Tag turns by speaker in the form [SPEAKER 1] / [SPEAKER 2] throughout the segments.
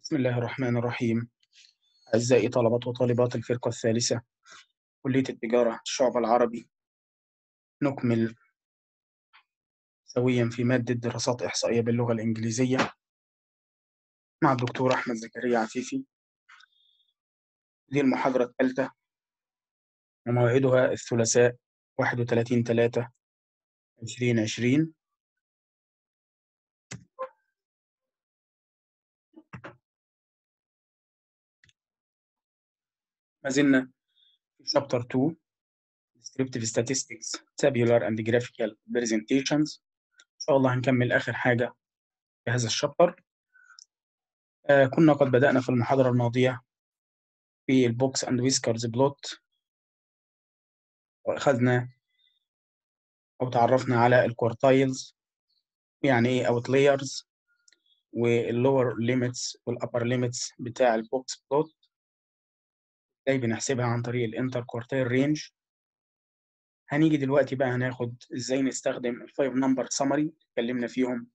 [SPEAKER 1] بسم الله الرحمن الرحيم أعزائي طلبة وطالبات الفرقة الثالثة كلية التجارة الشعب العربي نكمل سويا في مادة دراسات إحصائية باللغة الإنجليزية مع الدكتور أحمد زكريا عفيفي دي المحاضرة الثالثة وموعدها الثلاثاء 31 3 2020 ما زلنا في شابتر 2 descriptive statistics tabular and graphical presentations إن شاء الله هنكمل آخر حاجة في هذا الشابتر آه كنا قد بدأنا في المحاضرة الماضية في البوكس اند ويسكرز بلوت وأخذنا أو تعرفنا على الكوارتايلز يعني إيه أوت لايرز واللور ليميتس والأبر ليميتس بتاع البوكس بلوت ازاي بنحسبها عن طريق الانتر كوارتايل رينج هنيجي دلوقتي بقى هناخد ازاي نستخدم الفايف نمبر سمري اتكلمنا فيهم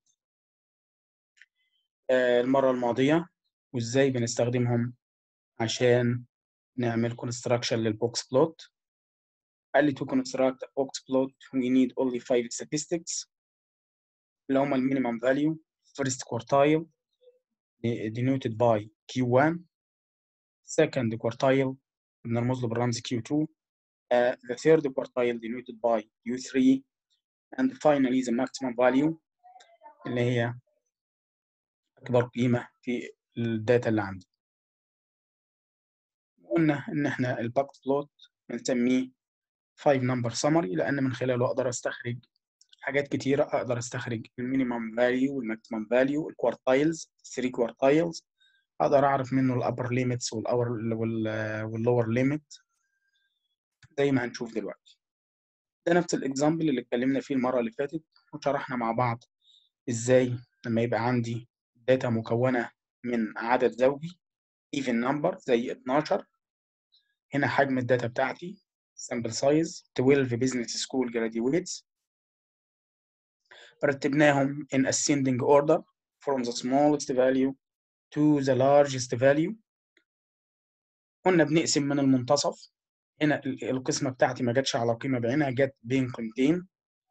[SPEAKER 1] آه المرة الماضية وازاي بنستخدمهم عشان نعمل construction للبوكس بلوت قال لي to construct a box plot we need only five statistics اللي هما المينيمم value first quartile denoted by Q1 second quartile بنرمز له بالرمز Q2 uh, the third quartile denoted by Q3 and finally the maximum value اللي هي أكبر قيمة في الداتا اللي عندي قلنا إن إحنا الباكت بلوت بنسميه 5 number summary لأن من خلاله أقدر أستخرج حاجات كتيرة أقدر أستخرج المينيمم فاليو والماكسيمم فاليو الكوارتايلز 3 كوارتايلز أقدر أعرف منه الأبر ليميتس والأور واللور ليميت زي ما هنشوف دلوقتي ده نفس الإكزامبل اللي اتكلمنا فيه المرة اللي فاتت وشرحنا مع بعض إزاي لما يبقى عندي داتا مكونة من عدد زوجي even number زي 12 هنا حجم الداتا بتاعتي sample size 12 business school graduates رتبناهم in ascending order from the smallest value to the largest value قلنا بنقسم من المنتصف هنا القسمة بتاعتي ما جاتش على قيمة بعينها جت بين قيمتين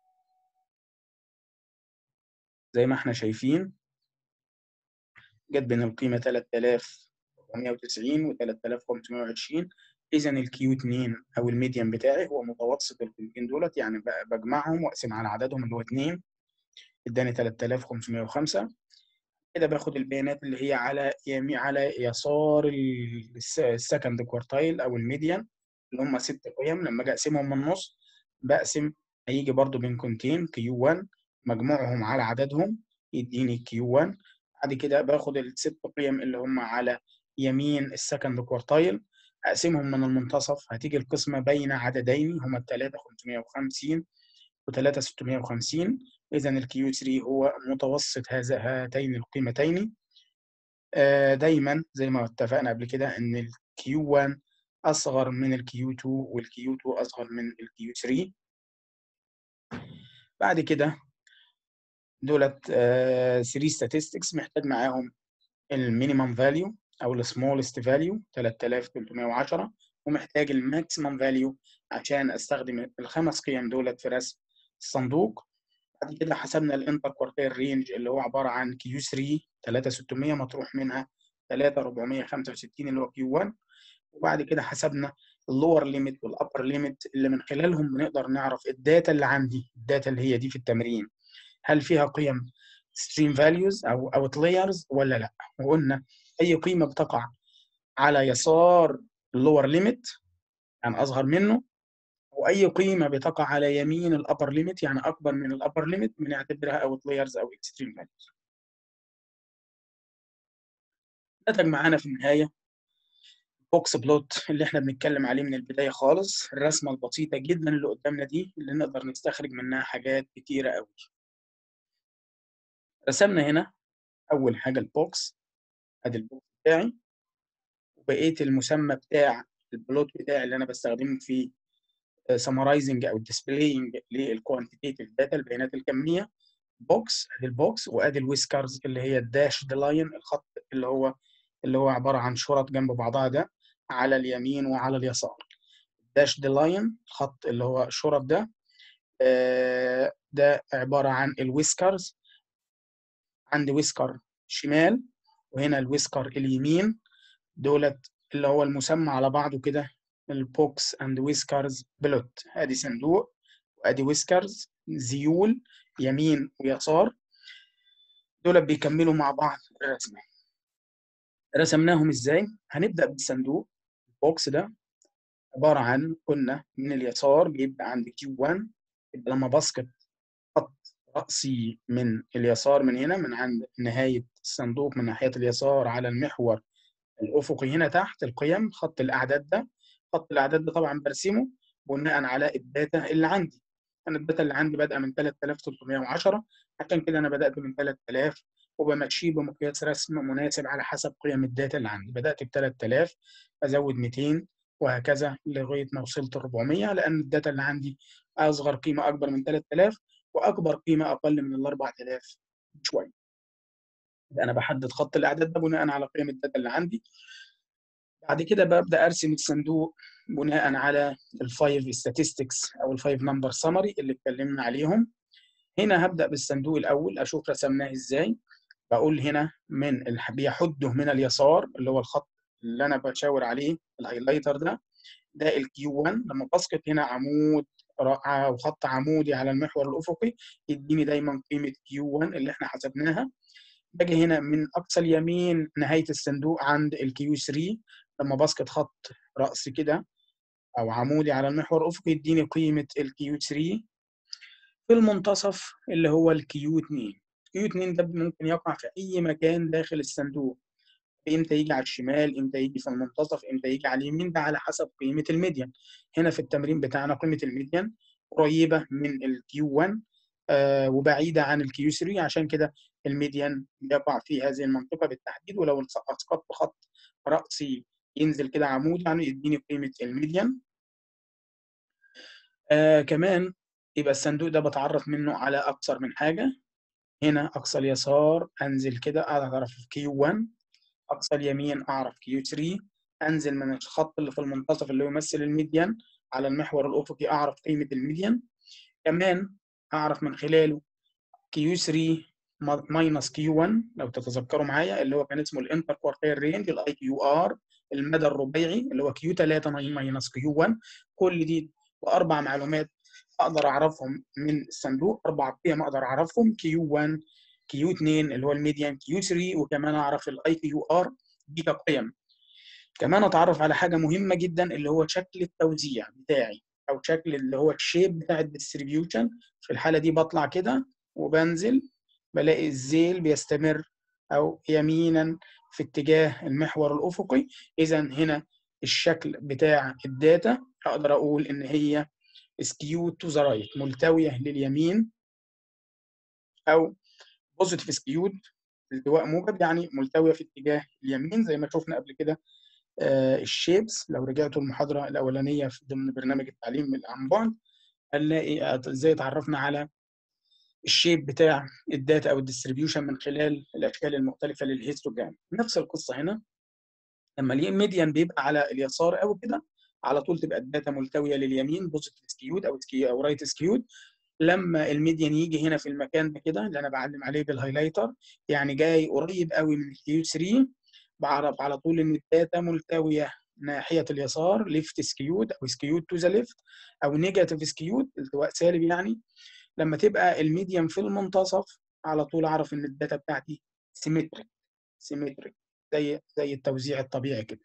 [SPEAKER 1] زي ما احنا شايفين جت بين القيمة 3490 و 3520 إذا الكيو 2 أو الميديان بتاعي هو متوسط القيمتين دولت يعني بجمعهم وأقسم على عددهم اللي هو 2 اداني 3505 كده باخد البيانات اللي هي على يمين على يسار السكند كوارتايل او الميديان اللي هم ست قيم لما اجي اقسمهم من النص بقسم هيجي برضو بين قيمتين كيو 1 مجموعهم على عددهم يديني كيو 1 بعد كده باخد الست قيم اللي هم على يمين السكند كوارتايل اقسمهم من المنتصف هتيجي القسمه بين عددين هما الثلاثه 550 و3 650 إذا الكيو 3 هو متوسط هذا هاتين القيمتين دايما زي ما اتفقنا قبل كده إن الكيو 1 أصغر من الكيو 2 والكيو 2 أصغر من الكيو 3 بعد كده دولت 3 statistics محتاج معاهم المينيمم فاليو أو السمولست فاليو 3310 ومحتاج الماكسيمم فاليو عشان استخدم الخمس قيم دولت في رسم الصندوق بعد كده حسبنا الانتر كوارتير رينج اللي هو عباره عن كيو 3 3600 مطروح منها 3465 اللي هو كيو 1 وبعد كده حسبنا اللور ليميت والابر ليميت اللي من خلالهم بنقدر نعرف الداتا اللي عندي الداتا اللي هي دي في التمرين هل فيها قيم ستريم فاليوز او اوت لايرز ولا لا وقلنا اي قيمه بتقع على يسار اللور ليميت يعني اصغر منه واي قيمه بتقع على يمين الابر ليميت يعني اكبر من الابر ليميت بنعتبرها اوت لايرز او اكستريم فاليوز نتج معانا في النهايه بوكس بلوت اللي احنا بنتكلم عليه من البدايه خالص الرسمه البسيطه جدا اللي قدامنا دي اللي نقدر نستخرج منها حاجات كتيره قوي رسمنا هنا اول حاجه البوكس ادي البوكس بتاعي وبقيت المسمى بتاع البلوت بتاعي اللي انا بستخدمه في سمرايزنج او ديسبلاينج للكوانتيتيف داتا البيانات الكميه بوكس ادي البوكس وادي الويسكرز اللي هي الداش لاين الخط اللي هو اللي هو عباره عن شرط جنب بعضها ده على اليمين وعلى اليسار داش دي لاين الخط اللي هو الشرط ده آه، ده عباره عن الويسكرز عندي ويسكر شمال وهنا الويسكر اليمين دولت اللي هو المسمى على بعضه كده البوكس اند ويسكرز بلوت ادي صندوق وادي ويسكرز زيول يمين ويسار دول بيكملوا مع بعض الرسمه رسمناهم ازاي هنبدا بالصندوق البوكس ده عباره عن قلنا من اليسار بيبقى عندي كيو 1 يبقى لما بسقط خط راسي من اليسار من هنا من عند نهايه الصندوق من ناحيه اليسار على المحور الافقي هنا تحت القيم خط الاعداد ده خط الاعداد ده طبعا برسمه بناء على الداتا اللي عندي انا الداتا اللي عندي بادئه من 3310 عشان كده انا بدات من 3000 وبمشيه بمقياس رسم مناسب على حسب قيم الداتا اللي عندي بدات ب 3000 ازود 200 وهكذا لغايه ما وصلت 400 لان الداتا اللي عندي اصغر قيمه اكبر من 3000 واكبر قيمه اقل من ال 4000 شويه يبقى انا بحدد خط الاعداد ده بناء على قيم الداتا اللي عندي بعد كده ببدا ارسم الصندوق بناء على الفايف statistics او الفايف نمبر سمري اللي اتكلمنا عليهم هنا هبدا بالصندوق الاول اشوف رسمناه ازاي بقول هنا من بيحده من اليسار اللي هو الخط اللي انا بشاور عليه الهايلايتر ده ده الكيو 1 لما بسقط هنا عمود او خط عمودي على المحور الافقي يديني دايما قيمه كيو 1 اللي احنا حسبناها باجي هنا من اقصى اليمين نهايه الصندوق عند الكيو 3 لما بسقط خط رأسي كده او عمودي على المحور الافقي يديني قيمه الكيو 3 في المنتصف اللي هو الكيو 2 كيو 2 ده ممكن يقع في اي مكان داخل الصندوق امتى يجي على الشمال امتى يجي في المنتصف امتى يجي على اليمين ده على حسب قيمه الميديان هنا في التمرين بتاعنا قيمه الميديان قريبه من الكيو 1 آه وبعيده عن الكيو 3 عشان كده الميديان يقع في هذه المنطقه بالتحديد ولو اسقطت خط راسي ينزل كده عمود يعني يديني قيمه الميديان آه كمان يبقى الصندوق ده بتعرف منه على اكثر من حاجه هنا اقصى اليسار انزل كده اعرف كيو 1 اقصى اليمين اعرف كيو 3 انزل من الخط اللي في المنتصف اللي يمثل الميديان على المحور الافقي اعرف قيمه الميديان كمان اعرف من خلاله كيو 3 ماينس كيو 1 لو تتذكروا معايا اللي هو كان اسمه الانتر كوارتير رينج الاي كيو ار المدى الربيعي اللي هو كيو 3 ماينس كيو 1 كل دي واربع معلومات اقدر اعرفهم من الصندوق اربع قيم اقدر اعرفهم كيو 1 كيو 2 اللي هو الميديان كيو 3 وكمان اعرف الاي كيو ار دي كقيم كمان اتعرف على حاجه مهمه جدا اللي هو شكل التوزيع بتاعي او شكل اللي هو الشيب بتاع الديستريبيوشن في الحاله دي بطلع كده وبنزل بلاقي الزيل بيستمر او يمينا في اتجاه المحور الافقي اذا هنا الشكل بتاع الداتا اقدر اقول ان هي سكيو تو ذا رايت ملتويه لليمين او بوزيتيف سكيود التواء موجب يعني ملتويه في اتجاه اليمين زي ما شفنا قبل كده آه الشيبس لو رجعتوا المحاضره الاولانيه في ضمن برنامج التعليم من عن بعد هنلاقي ازاي اتعرفنا على الشيب بتاع الداتا او الديستريبيوشن من خلال الاشكال المختلفه للهيستوجرام نفس القصه هنا لما الميديان بيبقى على اليسار قوي كده على طول تبقى الداتا ملتويه لليمين بوزيتيف سكيود او سكيو او رايت سكيود لما الميديان يجي هنا في المكان ده كده اللي انا بعلم عليه بالهايلايتر يعني جاي قريب قوي من الكيو 3 بعرف على طول ان الداتا ملتويه ناحيه اليسار ليفت سكيود او سكيود تو ذا ليفت او نيجاتيف سكيود التواء سالب يعني لما تبقى الميديان في المنتصف على طول اعرف ان الداتا بتاعتي سيمتريك سيمتريك زي زي التوزيع الطبيعي كده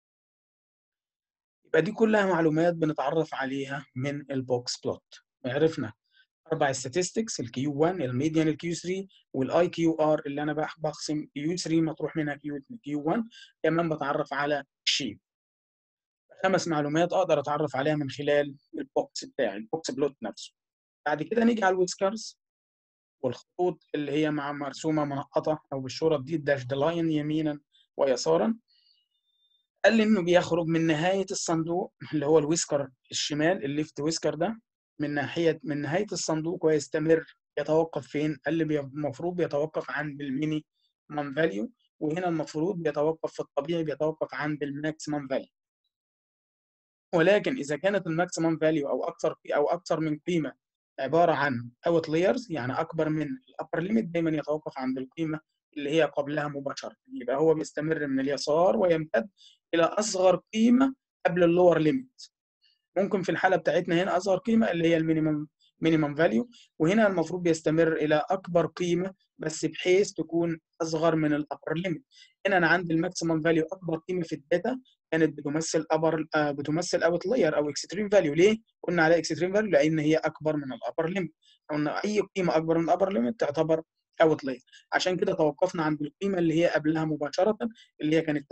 [SPEAKER 1] يبقى دي كلها معلومات بنتعرف عليها من البوكس بلوت عرفنا اربع statistics الكيو 1 الميديان الكيو 3 والاي كيو ار اللي انا بقسم كيو 3 مطروح منها كيو كيو 1 كمان بتعرف على الشيب خمس معلومات اقدر اتعرف عليها من خلال البوكس بتاعي البوكس بلوت نفسه بعد كده نيجي على الويسكرز والخطوط اللي هي مع مرسومه منقطه او بالشرط دي الداش لاين يمينا ويسارا قال لي انه بيخرج من نهايه الصندوق اللي هو الويسكر الشمال الليفت ويسكر ده من ناحيه من نهايه الصندوق ويستمر يتوقف فين؟ قال لي المفروض بيتوقف عند الميني مان فاليو وهنا المفروض بيتوقف في الطبيعي بيتوقف عند الماكسيمم فاليو ولكن اذا كانت الماكسيمم فاليو او اكثر او اكثر من قيمه عباره عن اوت لايرز يعني اكبر من الابر ليميت دايما يتوقف عند القيمه اللي هي قبلها مباشره يبقى هو بيستمر من اليسار ويمتد الى اصغر قيمه قبل اللور ليميت ممكن في الحاله بتاعتنا هنا اصغر قيمه اللي هي المينيمم مينيمم فاليو وهنا المفروض بيستمر الى اكبر قيمه بس بحيث تكون اصغر من الابر ليميت هنا انا عندي الماكسيمم فاليو اكبر قيمه في الداتا كانت بتمثل ابر آه بتمثل اوت لاير او اكستريم فاليو ليه؟ قلنا عليها اكستريم فاليو لان هي اكبر من الابر ليميت قلنا اي قيمه اكبر من الابر ليميت تعتبر اوت لاير عشان كده توقفنا عند القيمه اللي هي قبلها مباشره اللي هي كانت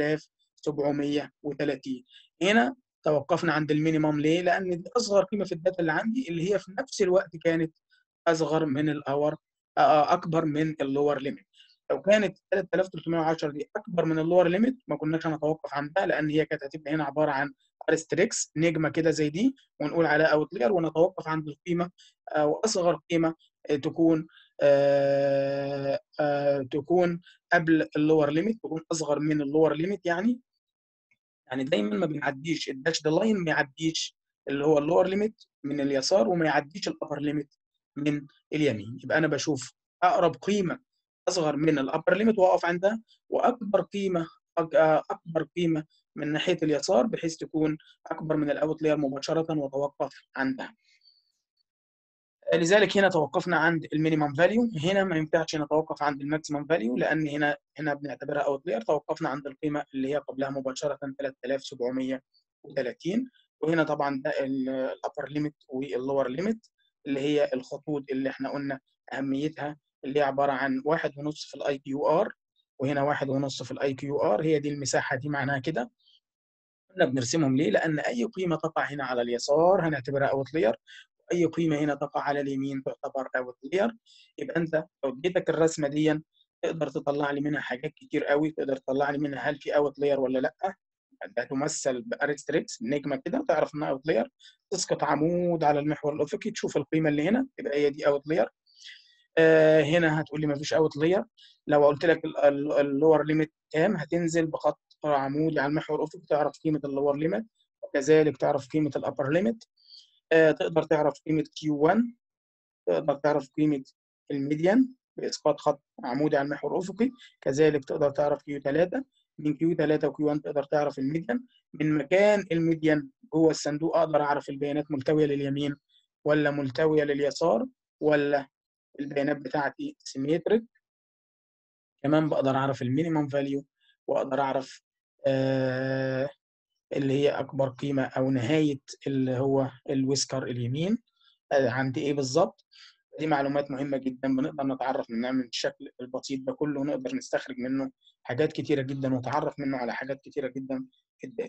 [SPEAKER 1] 3730 هنا توقفنا عند المينيمم ليه؟ لان دي اصغر قيمه في الداتا اللي عندي اللي هي في نفس الوقت كانت اصغر من الاور اكبر من اللور ليميت لو كانت 3310 دي اكبر من اللور ليميت ما كناش هنتوقف عندها لان هي كانت هتبقى هنا عباره عن ارستريكس نجمه كده زي دي ونقول عليها اوت لاير ونتوقف عند القيمه او اصغر قيمه تكون آآ آآ تكون قبل اللور ليميت تكون اصغر من اللور ليميت يعني يعني دايما ما بنعديش الداش ده لاين ما يعديش اللي هو اللور ليميت من اليسار وما يعديش الابر ليميت من اليمين يبقى انا بشوف اقرب قيمه اصغر من الابر ليميت واقف عندها واكبر قيمه اكبر قيمه من ناحيه اليسار بحيث تكون اكبر من الاوت لاير مباشره واتوقف عندها لذلك هنا توقفنا عند المينيمم فاليو هنا ما ينفعش نتوقف عند الماكسيمم فاليو لان هنا هنا بنعتبرها اوت لاير توقفنا عند القيمه اللي هي قبلها مباشره 3730 وهنا طبعا ده الابر ليميت واللور ليميت اللي هي الخطوط اللي احنا قلنا اهميتها اللي هي عباره عن واحد ونص في الاي كيو ار وهنا واحد ونص في الاي كيو ار هي دي المساحه دي معناها كده قلنا بنرسمهم ليه؟ لان اي قيمه تقع هنا على اليسار هنعتبرها اوت لاير اي قيمه هنا تقع على اليمين تعتبر اوت لاير يبقى انت لو اديتك الرسمه دي تقدر تطلع لي منها حاجات كتير قوي تقدر تطلع لي منها هل في اوت لاير ولا لا ده تمثل بارستريكس نجمه كده تعرف انها اوت لاير تسقط عمود على المحور الافقي تشوف القيمه اللي هنا يبقى هي دي اوت لاير آه هنا هتقول لي ما فيش اوت لاير لو قلت لك اللور ليميت كام هتنزل بخط عمودي على المحور الافقي تعرف قيمه اللور ليميت وكذلك تعرف قيمه الابر ليميت آه تقدر تعرف قيمه Q1 تقدر تعرف قيمه الميديان باسقاط خط عمودي على المحور الافقي كذلك تقدر تعرف Q3 من Q3 و Q1 تقدر تعرف الميديان من مكان الميديان جوه الصندوق اقدر اعرف البيانات ملتويه لليمين ولا ملتويه لليسار ولا البيانات بتاعتي سيميتريك كمان بقدر اعرف المينيمم فاليو واقدر اعرف آه اللي هي اكبر قيمه او نهايه اللي هو الويسكر اليمين آه عند ايه بالظبط دي معلومات مهمه جدا بنقدر نتعرف منها من الشكل البسيط ده كله ونقدر نستخرج منه حاجات كتيره جدا ونتعرف منه على حاجات كتيره جدا في الداتا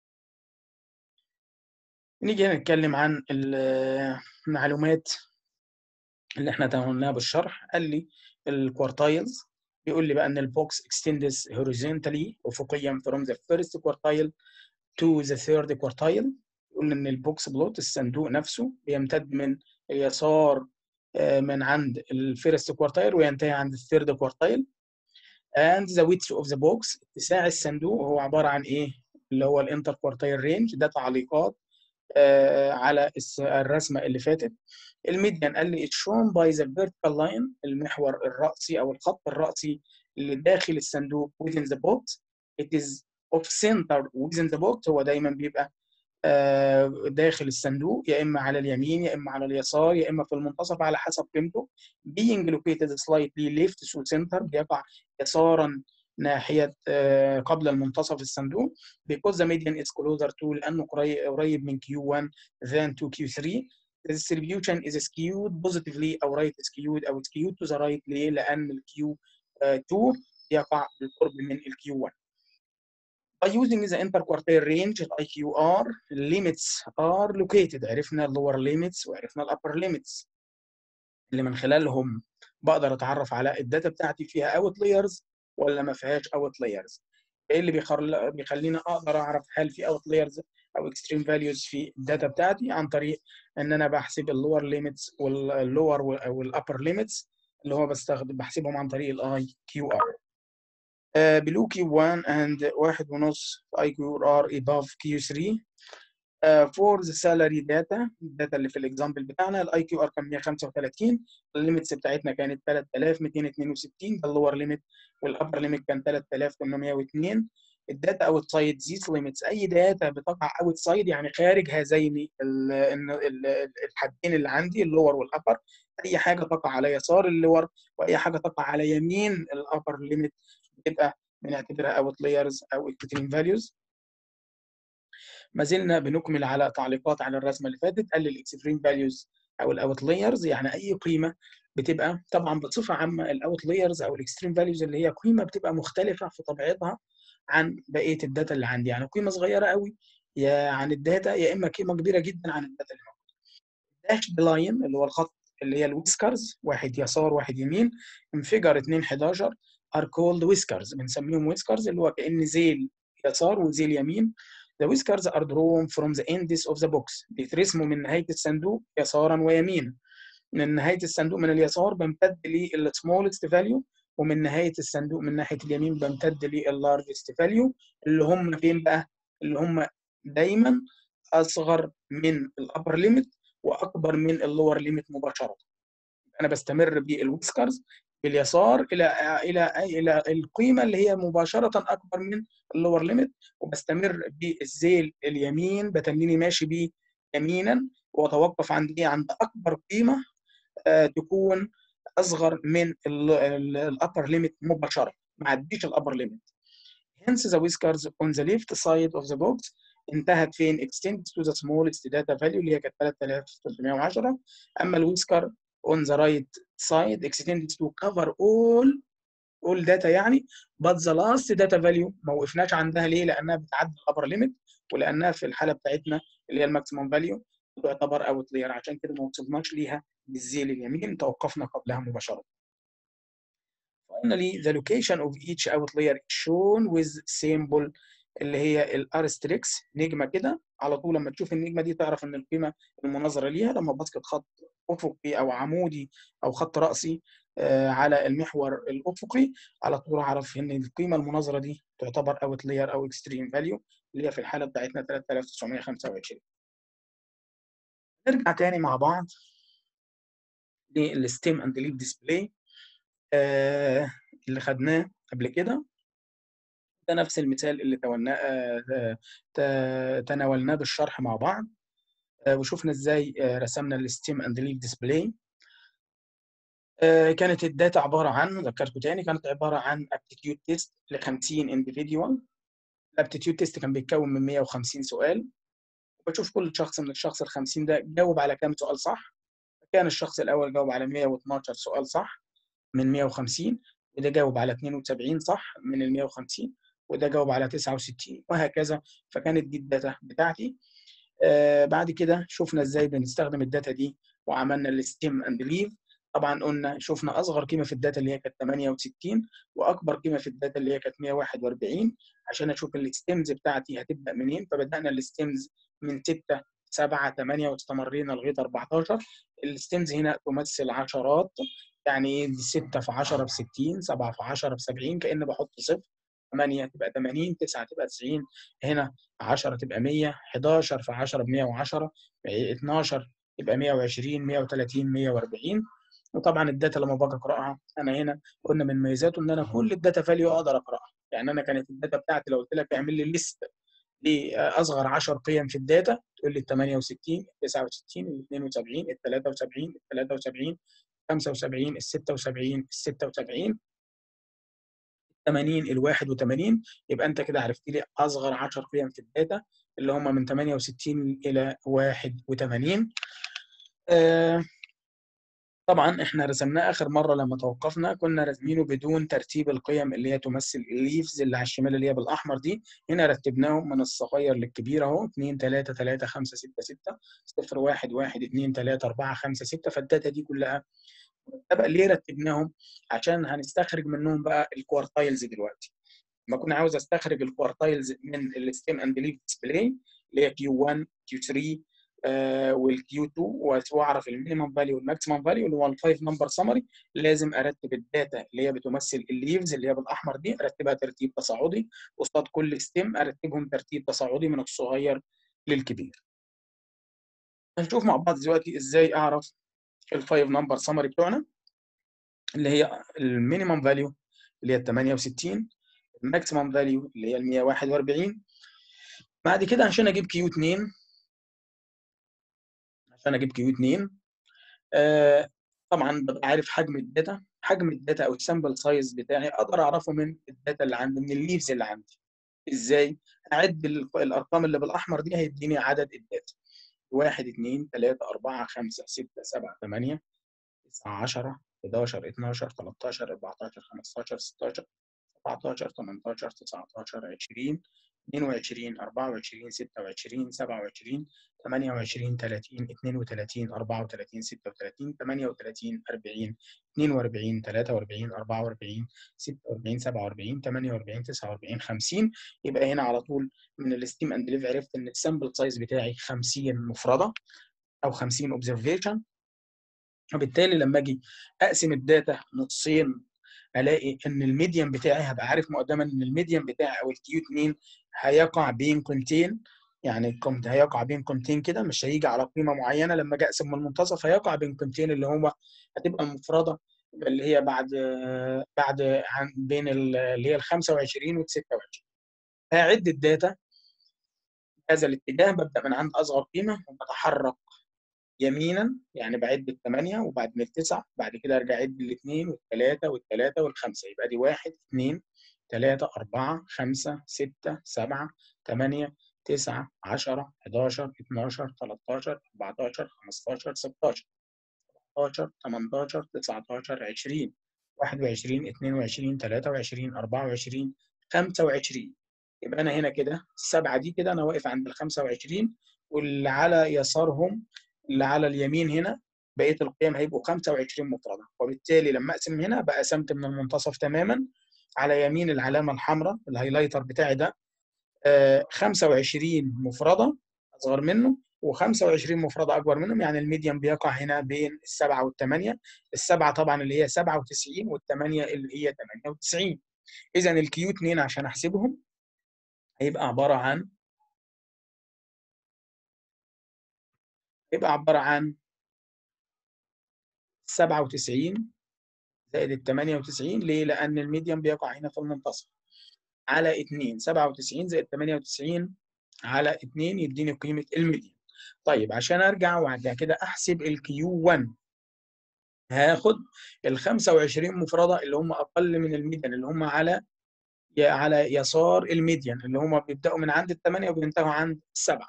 [SPEAKER 1] نيجي نتكلم عن المعلومات اللي احنا تناولناها بالشرح قال لي الكوارتايلز بيقول لي بقى ان البوكس extends horizontally افقيا from the first quartile to the third quartile يقول ان البوكس بلوت الصندوق نفسه بيمتد من اليسار من عند الفيرست كوارتايل وينتهي عند الثيرد كوارتايل and the width of the box اتساع الصندوق هو عباره عن ايه اللي هو الانتر كوارتايل رينج ده تعليقات آه على الرسمه اللي فاتت الميديان قال لي it's shown by the vertical line المحور الرأسي او الخط الرأسي اللي داخل الصندوق within the box it is of center within the box هو دايما بيبقى آه داخل الصندوق يا اما على اليمين يا اما على اليسار يا اما في المنتصف على حسب قيمته being located slightly left to center بيقع يسارا ناحيه آه قبل المنتصف الصندوق because the median is closer to لانه قريب من Q1 than to Q3 the distribution is skewed positively او right skewed او skewed to the right ليه؟ لان ال Q2 يقع بالقرب من ال Q1 by using the interquartile range ال IQR limits are located عرفنا lower limits وعرفنا upper limits اللي من خلالهم بقدر اتعرف على الداتا بتاعتي فيها اوت لايرز ولا ما فيهاش اوت لايرز ايه اللي بيخل... بيخليني اقدر اعرف هل في اوت لايرز او اكستريم فاليوز في الداتا بتاعتي عن طريق ان انا بحسب اللور ليميتس واللور والابر ليميتس اللي هو بستخدم بحسبهم عن طريق الاي كيو ار uh, below Q1 and واحد ونص IQR above Q3 uh, for the salary data الداتا اللي في الاكزامبل بتاعنا الاي كيو ار كان 135 الليميتس بتاعتنا كانت 3262 ده اللور ليميت والابر ليميت كان 3802 الداتا اوت سايد ذيس ليميتس اي داتا بتقع اوت سايد يعني خارج هذين الحدين اللي عندي اللور والابر اي حاجه تقع على يسار اللور واي حاجه تقع على يمين الابر ليميت بتبقى بنعتبرها اوت لايرز او اكستريم فاليوز ما زلنا بنكمل على تعليقات على الرسمه اللي فاتت قال الاكستريم فاليوز او الاوت لايرز يعني اي قيمه بتبقى طبعا بصفه عامه الاوت لايرز او الاكستريم فاليوز اللي هي قيمه بتبقى مختلفه في طبيعتها عن بقيه الداتا اللي عندي يعني قيمه صغيره قوي يا عن الداتا يا اما قيمه كبيره جدا عن الداتا اللي موجوده الداش لاين اللي هو الخط اللي هي الويسكرز واحد يسار واحد يمين انفجر 2 11 ار كولد ويسكرز بنسميهم ويسكرز اللي هو كان ذيل يسار وذيل يمين The whiskers are drawn from the ends of the box بيترسموا من نهاية الصندوق يسارا ويمينا من نهاية الصندوق من اليسار بمتد للسمولست فاليو ومن نهاية الصندوق من ناحية اليمين بمتد لللارجست فاليو اللي هم فين بقى؟ اللي هم دايما أصغر من الأبر ليميت وأكبر من اللور ليميت مباشرة أنا بستمر بالويسكرز باليسار الى الى الى القيمه اللي هي مباشره اكبر من اللور ليميت وبستمر بالذيل اليمين بتنيني ماشي بيه يمينا واتوقف عند ايه عند اكبر قيمه آه تكون اصغر من الابر ليميت مباشره ما عديش الابر ليميت hence the whiskers on the left side of the box انتهت فين extend to the smallest data value اللي هي كانت 3310 اما الويسكر on the right side extends to cover all all data يعني but the last data value ما وقفناش عندها ليه؟ لانها بتعدي الابر ليميت ولانها في الحاله بتاعتنا اللي هي الماكسيموم فاليو تعتبر اوت لير عشان كده ما وصلناش ليها بالذيل اليمين توقفنا قبلها مباشره. Finally, the location of each outlier is shown with symbol اللي هي الارستريكس نجمه كده على طول لما تشوف النجمه دي تعرف ان القيمه المناظره ليها لما بسقط خط افقي او عمودي او خط راسي على المحور الافقي على طول اعرف ان القيمه المناظره دي تعتبر اوت لاير او اكستريم فاليو اللي هي في الحاله بتاعتنا 3925 نرجع تاني مع بعض للستيم اند ليد ديسبلاي اللي خدناه قبل كده ده نفس المثال اللي تناولناه بالشرح مع بعض وشفنا ازاي رسمنا الستيم اند ليف ديسبلاي كانت الداتا عباره عن ذكرتكم تاني كانت عباره عن ابتيتيود تيست ل 50 انديفيديوال الابتيتيود تيست كان بيتكون من 150 سؤال وبشوف كل شخص من الشخص ال 50 ده جاوب على كام سؤال صح كان الشخص الاول جاوب على 112 سؤال صح من 150 وده جاوب على 72 صح من ال 150 وده جاوب على 69 وهكذا فكانت دي الداتا بتاعتي آه بعد كده شفنا ازاي بنستخدم الداتا دي وعملنا الستيم اند ليف طبعا قلنا شفنا اصغر قيمه في الداتا اللي هي كانت 68 واكبر قيمه في الداتا اللي هي كانت 141 عشان اشوف الستيمز بتاعتي هتبدا منين فبدانا الستيمز من 6 7 8 واستمرينا لغايه 14 الستيمز هنا تمثل عشرات يعني 6 في 10 ب 60 7 في 10 ب 70 كأن بحط صفر 8 تبقى 80 9 تبقى 90 هنا 10 تبقى 100 11 في 10 ب 110 12 يبقى 120 130 140 وطبعا الداتا لما باجي اقراها انا هنا قلنا من ميزاته ان انا كل الداتا فاليو اقدر اقراها يعني انا كانت الداتا بتاعتي لو قلت لك اعمل لي ليست لاصغر 10 قيم في الداتا تقول لي ال 68 ال 69 ال 72 ال 73 ال 73 75 ال 76 ال 76 80 ال 81 يبقى انت كده عرفت لي اصغر 10 قيم في الداتا اللي هم من 68 الى 81 آه طبعا احنا رسمناه اخر مره لما توقفنا كنا راسمينه بدون ترتيب القيم اللي هي تمثل الليفز اللي على الشمال اللي هي بالاحمر دي هنا رتبناهم من الصغير للكبير اهو 2 3 3 5 6 6 0 1 1 2 3 4 5 6 فالداتا دي كلها مرتبه ليه رتبناهم عشان هنستخرج منهم بقى الكوارتايلز دلوقتي لما كنا عاوز استخرج الكوارتايلز من الستيم اند ليف ديسبلاي اللي هي كيو 1 كيو 3 والكيو 2 واعرف المينيمم فاليو والماكسيمم فاليو اللي هو الفايف نمبر سمري لازم ارتب الداتا اللي هي بتمثل الليفز اللي هي بالاحمر دي ارتبها ترتيب تصاعدي قصاد كل ستيم ارتبهم ترتيب تصاعدي من الصغير للكبير. هنشوف مع بعض دلوقتي ازاي اعرف الفايف نمبر سمري بتوعنا اللي هي المينيمم فاليو اللي هي 68 الماكسيمم فاليو اللي هي ال 141 بعد كده عشان اجيب كيو 2 عشان اجيب كيو 2 آه طبعا ببقى عارف حجم الداتا حجم الداتا او السامبل سايز بتاعي اقدر اعرفه من الداتا اللي عندي من الليفز اللي عندي ازاي اعد الارقام اللي بالاحمر دي هيديني عدد الداتا 1 2 3 4 5 6 7 8 9 10 11 12 13 14 15 16 17 18 19 20 22 24 26 27 28 30 32 34 36 38 40 42 43 44 46 47 48 49 50 يبقى هنا على طول من الستيم اند ليف عرفت ان السامبل سايز بتاعي 50 مفرده او 50 اوبزرفيشن وبالتالي لما اجي اقسم الداتا نصين الاقي ان الميديان بتاعي هبقى عارف مقدما ان الميديان بتاعي او الكيو 2 هيقع بين قيمتين يعني كنت هيقع بين قيمتين كده مش هيجي على قيمه معينه لما اجي اقسم من المنتصف هيقع بين قيمتين اللي هو هتبقى المفرده اللي هي بعد بعد بين اللي هي ال 25 وال 26 هعد الداتا هذا الاتجاه ببدا من عند اصغر قيمه وبتحرك يمينا يعني بعد الثمانية وبعدين التسعة بعد كده ارجع اعد الاثنين والثلاثة والثلاثة والخمسة يبقى دي واحد اثنين ثلاثة أربعة خمسة ستة سبعة ثمانية تسعة عشرة 11 12 13 14 15 16 17 18 19 20 21 22 23 24 25 يبقى أنا هنا كده السبعة دي كده أنا واقف عند ال 25 واللي على يسارهم اللي على اليمين هنا بقيه القيم هيبقوا 25 مفرده وبالتالي لما اقسم هنا بقى قسمت من المنتصف تماما على يمين العلامه الحمراء الهايلايتر بتاعي ده آه 25 مفرده اصغر منه و25 مفرده اكبر منهم يعني الميديان بيقع هنا بين السبعه والثمانيه السبعه طبعا اللي هي 97 والثمانيه اللي هي 98 اذا الكيو 2 عشان احسبهم هيبقى عباره عن يبقى عبارة عن 97 زائد ال 98 ليه؟ لأن الميديان بيقع هنا في المنتصف على 2 97 زائد 98 على 2 يديني قيمة الميديان طيب عشان أرجع وبعد كده أحسب الكيو 1 هاخد ال 25 مفردة اللي هم أقل من الميديان اللي هم على على يسار الميديان اللي هم بيبدأوا من عند الثمانية وبينتهوا عند السبعة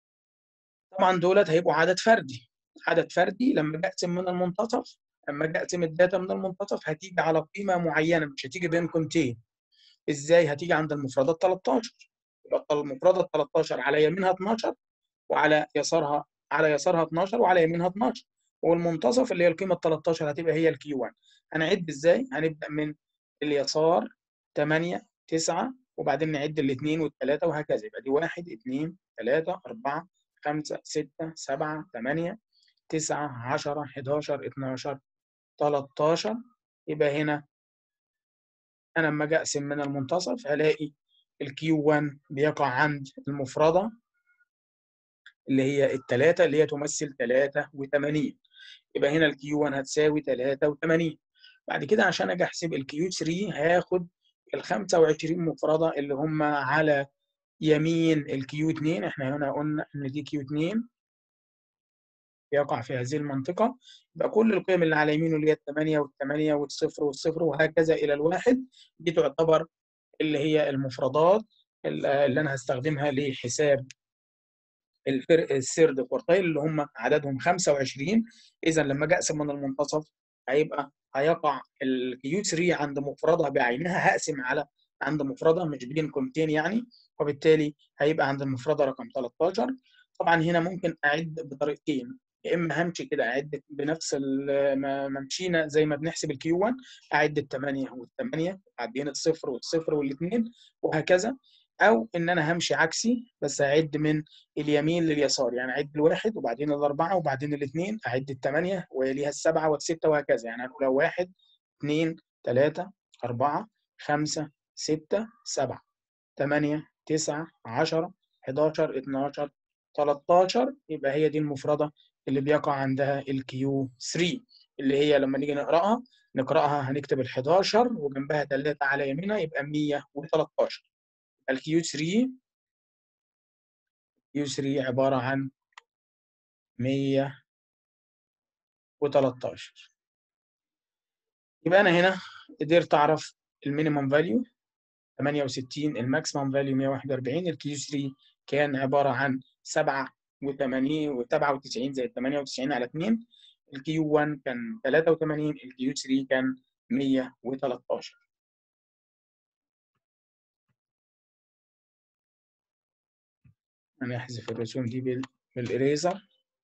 [SPEAKER 1] طبعا دولت هيبقوا عدد فردي عدد فردي لما بقسم من المنتصف لما اجي اقسم الداتا من المنتصف هتيجي على قيمه معينه مش هتيجي بين قيمتين ازاي هتيجي عند المفردات 13 يبقى المفرده 13 على يمينها 12 وعلى يسارها على يسارها 12 وعلى يمينها 12 والمنتصف اللي هي القيمه 13 هتبقى هي الكيو 1 هنعد ازاي هنبدا من اليسار 8 9 وبعدين نعد الاثنين والثلاثه وهكذا يبقى دي 1 2 3 4 5 6 7 8 9 10 11 12 13 يبقى هنا انا لما اجي اقسم من المنتصف هلاقي الكيو 1 بيقع عند المفرده اللي هي الثلاثه اللي هي تمثل 83 يبقى هنا الكيو 1 هتساوي 83 بعد كده عشان اجي احسب الكيو 3 هاخد ال 25 مفرده اللي هم على يمين الكيو 2 احنا هنا قلنا ان دي كيو 2 يقع في هذه المنطقه يبقى كل القيم اللي على يمينه اللي هي الثمانيه والثمانيه والصفر والصفر وهكذا الى الواحد دي تعتبر اللي هي المفردات اللي انا هستخدمها لحساب الفرق السيرد كوارتايل اللي هم عددهم 25 اذا لما اجي اقسم من المنتصف هيبقى هيقع الكيو 3 عند مفردها بعينها هقسم على عند مفردها مش بين قيمتين يعني وبالتالي هيبقى عند المفرده رقم 13 طبعا هنا ممكن اعد بطريقتين يا اما همشي كده اعد بنفس ما مشينا زي ما بنحسب الكيو 1 اعد الثمانيه والثمانيه بعدين الصفر والصفر والاثنين وهكذا او ان انا همشي عكسي بس هعد من اليمين لليسار يعني اعد الواحد وبعدين الاربعه وبعدين الاثنين اعد الثمانيه ويليها السبعه والسته وهكذا يعني هنقول واحد اثنين ثلاثه اربعه خمسه سته سبعه ثمانيه تسعه 10 11 12 13 يبقى هي دي المفرده اللي بيقع عندها الكيو 3 اللي هي لما نيجي نقراها نقراها هنكتب ال 11 وجنبها 3 على يمينها يبقى 113 الكيو 3 كيو 3 عباره عن 113 يبقى انا هنا قدرت اعرف المينيمم فاليو 68 الماكسيمم فاليو 141 الكيو 3 كان عباره عن 87 و97 زائد 98 على 2 الكيو 1 كان 83 الكيو 3 كان 113 هنحذف الرسوم دي بال... بالإريزر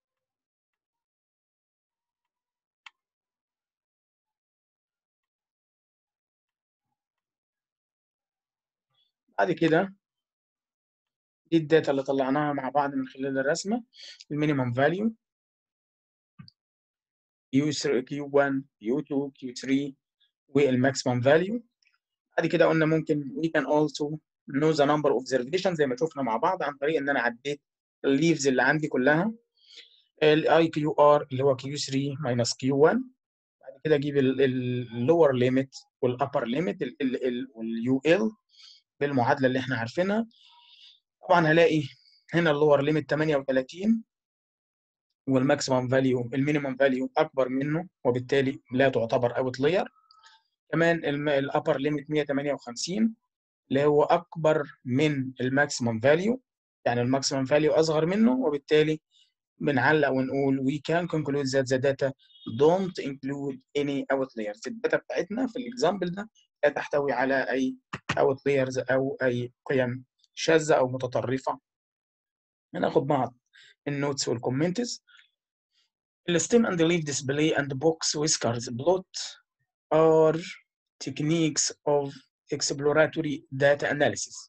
[SPEAKER 1] بعد كده دي الداتا اللي طلعناها مع بعض من خلال الرسمة المينيمم فاليو كيو 3 كيو 1 كيو 2 كيو 3 والماكسيمم فاليو بعد كده قلنا ممكن we can also know the number of observations زي ما شفنا مع بعض عن طريق ان انا عديت الليفز اللي عندي كلها الاي كيو ار اللي هو كيو 3 ماينس كيو 1 بعد كده اجيب اللور ليميت والابر ليميت واليو ال بالمعادله اللي احنا عارفينها طبعا هلاقي هنا اللور ليميت 38 والماكسيمم فاليو المينيمم فاليو اكبر منه وبالتالي لا تعتبر اوت لاير كمان الابر ليميت 158 اللي هو اكبر من الماكسيمم فاليو يعني الماكسيمم فاليو اصغر منه وبالتالي بنعلق ونقول we can conclude that the data don't include any outliers الداتا بتاعتنا في الاكزامبل ده لا تحتوي على اي outliers او اي قيم شاذه او متطرفه هناخد بعض النوتس والكومنتس الستيم and leaf display and box whiskers plot are techniques of exploratory data analysis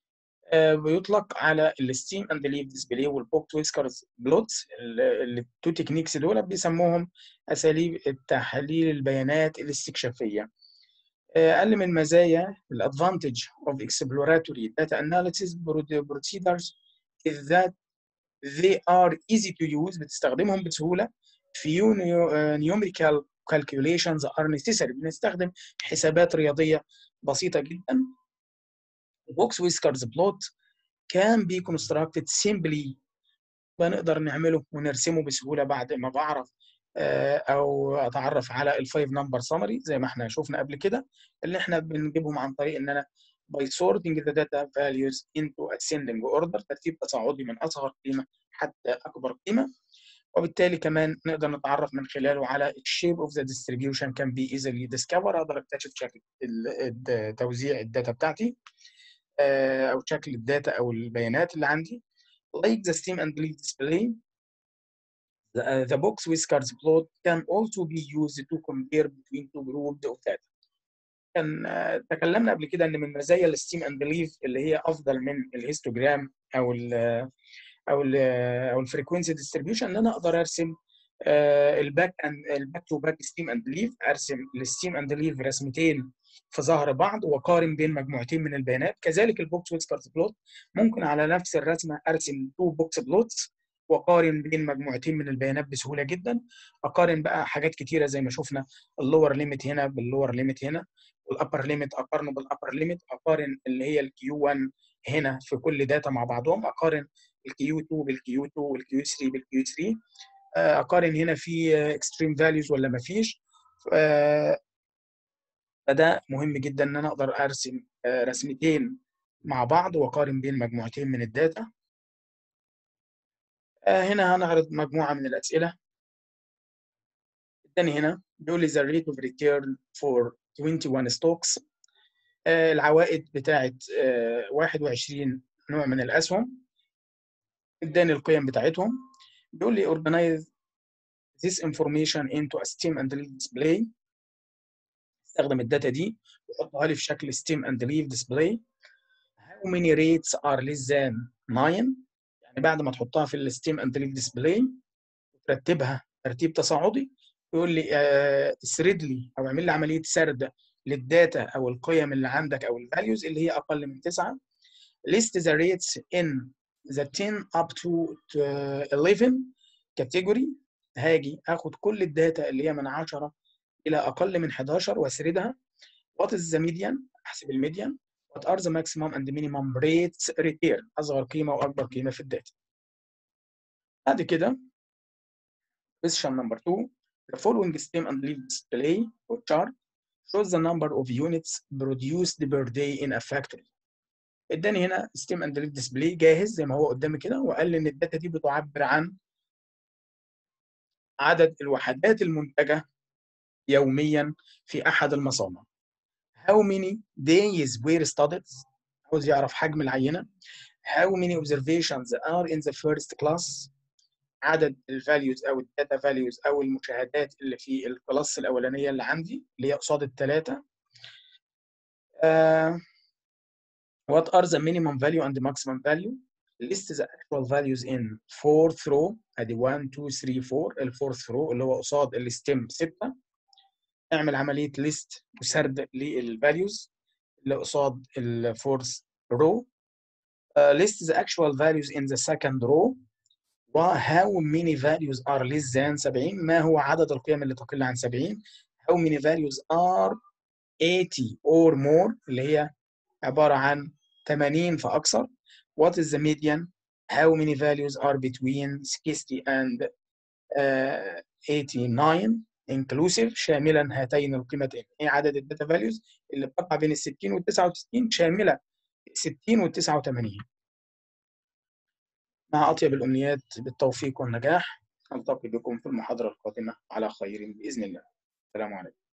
[SPEAKER 1] بيطلق على الستيم اند ليف ديسبلاي والبوكت ويسكرز بلوتس التو تكنيكس دول بيسموهم اساليب التحليل البيانات الاستكشافيه اقل من مزايا الادفانتج of exploratory data analysis procedures is that they are easy to use بتستخدمهم بسهوله few numerical calculations are necessary بنستخدم حسابات رياضيه بسيطه جدا box whiskers plot can be constructed simply بنقدر نعمله ونرسمه بسهوله بعد ما بعرف او اتعرف على الفايف نمبر سمري زي ما احنا شفنا قبل كده اللي احنا بنجيبهم عن طريق ان انا by sorting the data values into ascending order ترتيب تصاعدي من اصغر قيمه حتى اكبر قيمه وبالتالي كمان نقدر نتعرف من خلاله على shape of the distribution can be easily discovered اقدر اكتشف شكل توزيع الداتا بتاعتي او شكل الداتا او البيانات اللي عندي like the steam and leaf display the, uh, the box whiskers plot can also be used to compare between two groups of data كان uh, تكلمنا قبل كده ان من مزايا الستيم اند ليف اللي هي افضل من الهيستوجرام او ال او ال او الفريكونسي ديستريبيوشن ان انا اقدر ارسم الباك اند الباك تو باك ستيم اند ليف ارسم الستيم اند ليف رسمتين في ظهر بعض واقارن بين مجموعتين من البيانات كذلك البوكس ويسكرز بلوت ممكن على نفس الرسمه ارسم تو بوكس بلوتس واقارن بين مجموعتين من البيانات بسهوله جدا اقارن بقى حاجات كتيره زي ما شفنا اللور ليميت هنا باللور ليميت هنا والابر ليميت اقارنه بالابر ليميت اقارن اللي هي الكيو 1 هنا في كل داتا مع بعضهم اقارن الكيو 2 بالكيو 2 والكيو 3 بالكيو 3 اقارن هنا في اكستريم فاليوز ولا ما فيش فده مهم جدا ان انا اقدر ارسم رسمتين مع بعض واقارن بين مجموعتين من الداتا هنا هنعرض مجموعه من الاسئله الثاني هنا بيقول لي the rate of return for 21 stocks العوائد بتاعه 21 نوع من الاسهم اداني القيم بتاعتهم بيقول لي organize this information into a steam and leaf display استخدم الداتا دي وحطها لي في شكل steam and leaf display how how many rates are less than 9 يعني بعد ما تحطها في الستيم اند ليف ديسبلاي ترتبها ترتيب تصاعدي يقول لي آه سرد لي او اعمل لي عمليه سرد للداتا او القيم اللي عندك او الفاليوز اللي هي اقل من 9 list the rates in the 10 up to 11 category هاجي اخد كل الداتا اللي هي من 10 الى اقل من 11 واسردها what is the median احسب الميديان what are the maximum and minimum rates return اصغر قيمه واكبر قيمه في الداتا بعد كده question number 2 the following stem and leaf display or chart shows the number of units produced per day in a factory اداني هنا ستيم اند ليف ديسبلاي جاهز زي ما هو قدامي كده وقال لي ان الداتا دي بتعبر عن عدد الوحدات المنتجه يوميا في احد المصانع. How many days were studied؟ عاوز يعرف حجم العينه. How many observations are in the first class؟ عدد الفاليوز او الداتا فاليوز او المشاهدات اللي في الكلاس الاولانيه اللي عندي اللي هي قصاد الثلاثه. Uh, what are the minimum value and the maximum value list the actual values in fourth row ادي 1 2 3 4 الفورث row اللي هو قصاد الستيم 6 اعمل عمليه ليست وسرد للفاليوز اللي قصاد الفورث row uh, list the actual values in the second row و how many values are less than 70 ما هو عدد القيم اللي تقل عن 70 how many values are 80 or more اللي هي عبارة عن 80 فأكثر what is the median how many values are between 60 and uh, 89 inclusive شاملا هاتين القيمتين ايه عدد الداتا فاليوز اللي بتقع بين ال 60 وال 69 شامله 60 وال 89 مع اطيب الامنيات بالتوفيق والنجاح التقي بكم في المحاضره القادمه على خير باذن الله السلام عليكم